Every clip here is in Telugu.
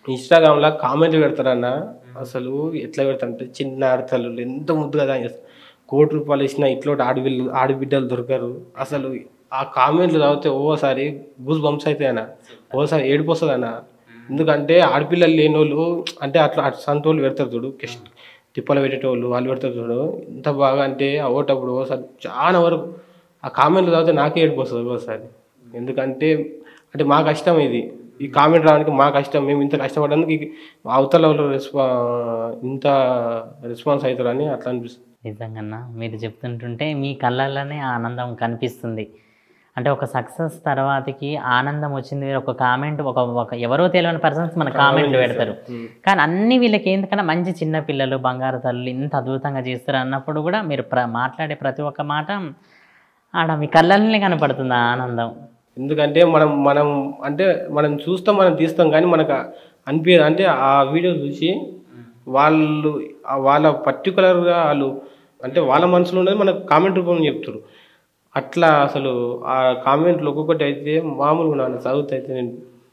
ఇన్స్టాగ్రామ్లో కామెంట్లు పెడతారన్న అసలు ఎట్లా పెడతారంటే చిన్న ఆడతలు ఎంత ముద్దుగా దాని చేస్తారు కోటి రూపాయలు ఇచ్చినా ఇట్లో ఆడబిల్లు ఆడబిడ్డలు దొరకరు అసలు ఆ కామెంట్లు చదివితే ఓసారి గూస్ బంప్స్ అవుతాయి అన్న ఓసారి ఏడుపు వస్తుంది అన్న ఎందుకంటే ఆడపిల్లలు లేని వాళ్ళు అంటే అట్లా అటు సంత వాళ్ళు పెడతారు చూడు కెస్ట్ తిప్పలు పెట్టేటోళ్ళు వాళ్ళు పెడతారు చూడు ఇంత బాగా అంటే ఓటప్పుడు ఓసారి చాలా వరకు ఆ కామెంట్లు చదివితే నాకే ఏడుపు వస్తుంది ఓసారి ఎందుకంటే అంటే మా కష్టం ఇది ఈ కామెంట్ రావడానికి మా కష్టం మేము ఇంత కష్టపడడానికి ఈ అవతల వాళ్ళు రెస్పా ఇంత రెస్పాన్స్ అవుతారని అట్లా అనిపిస్తుంది నిజంగా మీరు చెప్తుంటుంటే మీ కళ్ళల్లోనే ఆ ఆనందం కనిపిస్తుంది అంటే ఒక సక్సెస్ తర్వాతకి ఆనందం వచ్చింది ఒక కామెంట్ ఒక ఒక ఎవరో తెలియని పర్సన్స్ మన కామెంట్లు పెడతారు కానీ అన్ని వీళ్ళకి ఎందుకన్నా మంచి చిన్న పిల్లలు బంగారు తల్లు ఇంత అద్భుతంగా చేస్తారు అన్నప్పుడు కూడా మీరు ప్ర మాట్లాడే ప్రతి ఒక్క మాట ఆడ మీ కళ్ళల్లోనే కనపడుతుంది ఆ ఆనందం ఎందుకంటే మనం మనం అంటే మనం చూస్తాం మనం తీస్తాం కానీ మనకు అనిపించదు అంటే ఆ వీడియో చూసి వాళ్ళు ఆ వాళ్ళ పర్టికులర్గా వాళ్ళు అంటే వాళ్ళ మనసులో ఉన్నది మనకు కామెంట్ రూపంలో చెప్తారు అట్లా అసలు ఆ కామెంట్లు ఒక్కొక్కటి అయితే మామూలుగా నాన్న చదువుతా అయితే నేను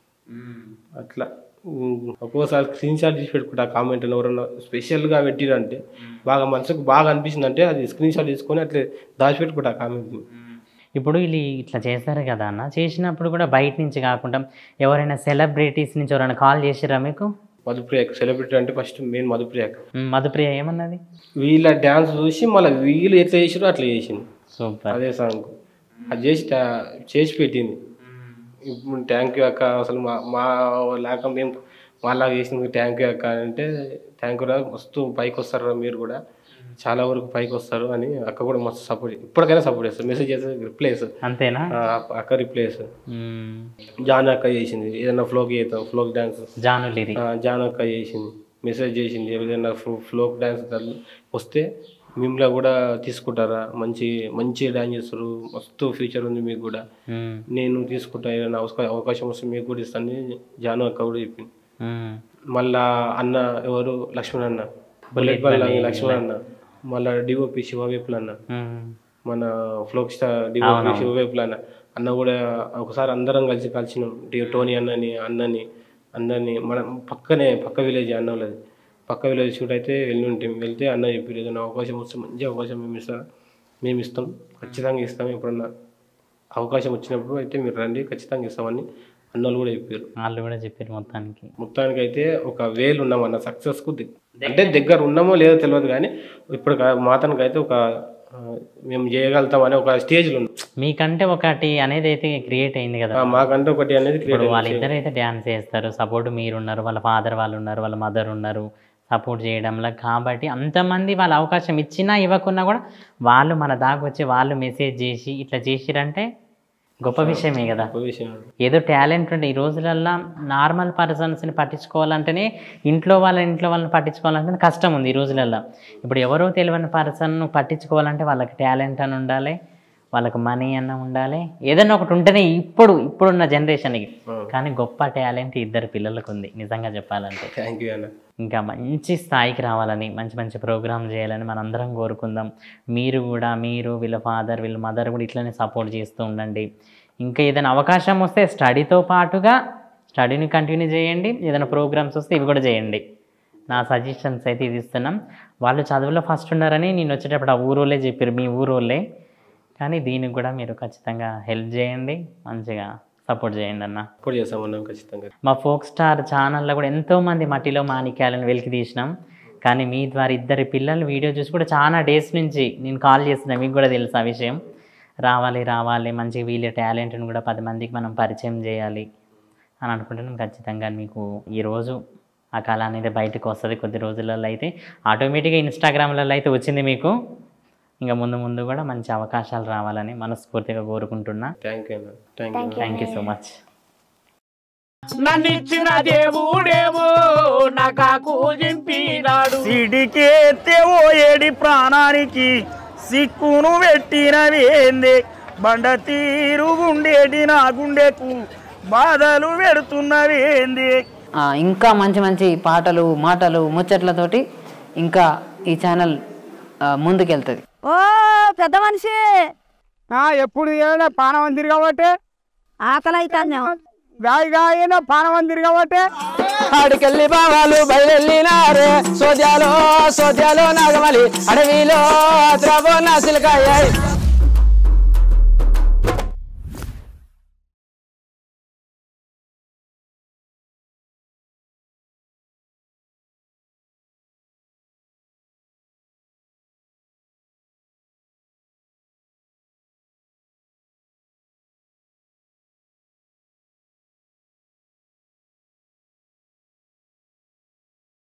అట్లా ఉమ్, ఒక్కోసారి స్క్రీన్ షాట్ తీసి పెట్టుకుంటా ఆ కామెంట్ ఎవరన్నా స్పెషల్గా పెట్టిరంటే బాగా మనసుకు బాగా అనిపించింది అంటే అది స్క్రీన్ షాట్ తీసుకొని అట్లా దాచిపెట్టుకుంటా ఆ కామెంట్ని ఇప్పుడు వీళ్ళు ఇట్లా చేస్తారు కదా అన్న చేసినప్పుడు కూడా బయట నుంచి కాకుండా ఎవరైనా సెలబ్రిటీస్ నుంచి ఎవరైనా కాల్ చేసిరా మీకు మధుప్రియాక సెలబ్రిటీ అంటే ఫస్ట్ మెయిన్ మధుప్రియాక మ్, మధుప్రియ ఏమన్నది వీళ్ళ డ్యాన్స్ చూసి మళ్ళీ వీళ్ళు ఎట్లా చేసారో అట్లా చేసింది సూపర్ అదే సాంగ్ అది చేసి టా- చేసి పెట్టింది ఇప్పుడు థ్యాంక్ యూ అక్క అసలు మా మా లాగా మేము వాళ్ళలాగా చేసింది థ్యాంక్ యూ అక్క అంటే థ్యాంక్ యూ రా మస్తు పైకి వస్తారు రా మీరు కూడా చాలా వరకు పైకి వస్తారు అని అక్క కూడా మస్తు సపోర్ట్ ఇప్పటికైనా సపోర్ట్ చేస్తారు మెసేజ్ చేస్తే రిప్లై చేస్తారు అంతేనా ఆ, అక్క రిప్లై చేస్తారు మ్, జాన్ అక్క చేసింది ఏదైనా ఫ్లోక్ చేస్తాం ఫ్లోక్ డ్యాన్స్ జానులిరి జాన్ అక్క చేసింది మెసేజ్ చేసింది ఏదైనా ఫ్లోక్ డ్యాన్స్ వస్తే మిమ్మల్ని కూడా తీసుకుంటారా మంచి మంచి డ్యాన్స్ చేస్తారు మస్తు ఫ్యూచర్ ఉంది మీకు కూడా మ్, నేను తీసుకుంటా ఏదైనా అవకా- అవకాశం వస్తే మీకు కూడా ఇస్తాను జాను అక్క కూడా చెప్పింది మ్, మళ్ళా అన్న ఎవరు లక్ష్మణ్ అన్న బుల్లెట్ బల్ల లక్ష్మణ్ అన్న మళ్ళా డిఓపి శివవేపులు అన్న మ్, మన ఫ్లోక్ స్టార్ డిఓపి శివవేపులు అన్న అన్న కూడా ఒకసారి అందరం కలిసి కలిసినాం డి- టోనీ అన్నని అన్నని అందరిని మనం పక్కనే పక్క విలేజ్ అన్న వాళ్ళది పక్క విలేజ్ షూట్ అయితే వెళ్ళి ఉంటాం వెళ్తే అన్న చెప్పి ఏదైనా అవకాశం వస్తే మంచి అవకాశం మేము ఇస్తాం మేము ఇస్తాం ఖచ్చితంగా ఇస్తాం ఎప్పుడన్నా అవకాశం వచ్చినప్పుడు అయితే మీరు రండి ఖచ్చితంగా ఇస్తామని అన్నోళ్ళు కూడా చెప్పారు వాళ్ళు కూడా చెప్పారు మొత్తానికి మొత్తానికి అయితే ఒక వేలు ఉన్నామన్న సక్సెస్కు అంటే దగ్గర ఉన్నామో లేదో తెలియదు కానీ ఇప్పుడు మాతనికి అయితే ఒక ఆ, మేము చేయగలుగుతాం అనే ఒక స్టేజ్లో ఉన్నాం మీకంటే ఒకటి అనేది అయితే క్రియేట్ అయింది కదా ఆ, మాకంటే ఒకటి అనేది ఇప్పుడు క్రియేట్ వాళ్ళిద్దరు అయితే డ్యాన్స్ చేస్తారు సపోర్ట్ మీరు ఉన్నారు వాళ్ళ ఫాదర్ వాళ్ళు ఉన్నారు వాళ్ళ మదర్ ఉన్నారు సపోర్ట్ చేయడంలో కాబట్టి అంతమంది వాళ్ళ అవకాశం ఇచ్చినా ఇవ్వకున్నా కూడా వాళ్ళు మన దాకా వచ్చి వాళ్ళు మెసేజ్ చేసి ఇట్లా చేసిరంటే గొప్ప విషయమే కదా విషయం ఏదో టాలెంట్ ఉంటే ఈ రోజులల్లో నార్మల్ పర్సన్స్ని పట్టించుకోవాలంటేనే ఇంట్లో వాళ్ళ ఇంట్లో వాళ్ళని పట్టించుకోవాలంటే కష్టం ఉంది ఈ రోజులల్లో ఇప్పుడు ఎవరో తెలియని పర్సన్ పట్టించుకోవాలంటే వాళ్ళకి టాలెంట్ అని ఉండాలి వాళ్ళకి మనీ అన్న ఉండాలి ఏదైనా ఒకటి ఉంటేనే ఇప్పుడు ఇప్పుడున్న జనరేషన్కి కానీ గొప్ప టాలెంట్ ఇద్దరు పిల్లలకు ఉంది నిజంగా చెప్పాలంటే థ్యాంక్ యూ అన్న ఇంకా మంచి స్థాయికి రావాలని మంచి మంచి ప్రోగ్రామ్ చేయాలని మనందరం కోరుకుందాం మీరు కూడా మీరు వీళ్ళ ఫాదర్ వీళ్ళ మదర్ కూడా ఇట్లనే సపోర్ట్ చేస్తూ ఉండండి ఇంకా ఏదైనా అవకాశం వస్తే స్టడీతో పాటుగా స్టడీని కంటిన్యూ చేయండి ఏదైనా ప్రోగ్రామ్స్ వస్తే ఇవి కూడా చేయండి నా సజెషన్స్ అయితే ఇది ఇస్తున్నాం వాళ్ళు చదువులో ఫస్ట్ ఉన్నారని నేను వచ్చేటప్పుడు ఆ ఊరోళ్ళే చెప్పారు మీ ఊరోళ్ళే కానీ దీనికి కూడా మీరు ఖచ్చితంగా హెల్ప్ చేయండి మంచిగా సపోర్ట్ చేయండి అన్న సపోర్ట్ చేస్తామన్నాం ఖచ్చితంగా మా ఫోక్ స్టార్ ఛానల్లో కూడా ఎంతోమంది మట్టిలో మాణిక్యాలను వెలికి తీసినాం కానీ మీ ద్వారా ఇద్దరి పిల్లలు వీడియో చూసి కూడా చాలా డేస్ నుంచి నేను కాల్ చేస్తున్నా మీకు కూడా తెలుసు ఆ విషయం రావాలి రావాలి మంచిగా వీళ్ళ టాలెంట్ని కూడా పది మందికి మనం పరిచయం చేయాలి అని అనుకుంటున్నాను ఖచ్చితంగా మీకు ఈరోజు ఆ కళ అనేది బయటకు వస్తుంది కొద్ది రోజులలో అయితే ఆటోమేటిక్గా ఇన్స్టాగ్రామ్లలో అయితే వచ్చింది మీకు ఇంకా ముందు ముందు కూడా మంచి అవకాశాలు రావాలని మనస్ఫూర్తిగా కోరుకుంటున్నా థ్యాంక్ యూ అన్న thank you thank you so much నన్నిచ్చిన దేవుడేమో నాకు జింపినాడు సిడికేస్తే ఓ ఏడి ప్రాణానికి సిక్కును పెట్టినవేందే బండ తీరు గుండేటి నా గుండెకు బాధలు పెడుతున్నవేందే ఆ, ఇంకా మంచి మంచి పాటలు మాటలు ముచ్చట్లతోటి ఇంకా ఈ ఛానల్ ఆ, ముందుకెళ్తుంది ఓ పెద్ద మనిషి ఎప్పుడు ఏమైనా పానం తిరగబట్టే ఆకలి అవుతాను గాయ గాయన పానం తిరగబట్టే ఆడికెళ్ళి బావాలు బయలునారే సోద్యాలో సోద్యాలో నాగమలి అడవిలో ద్రవో నాసిలకాయ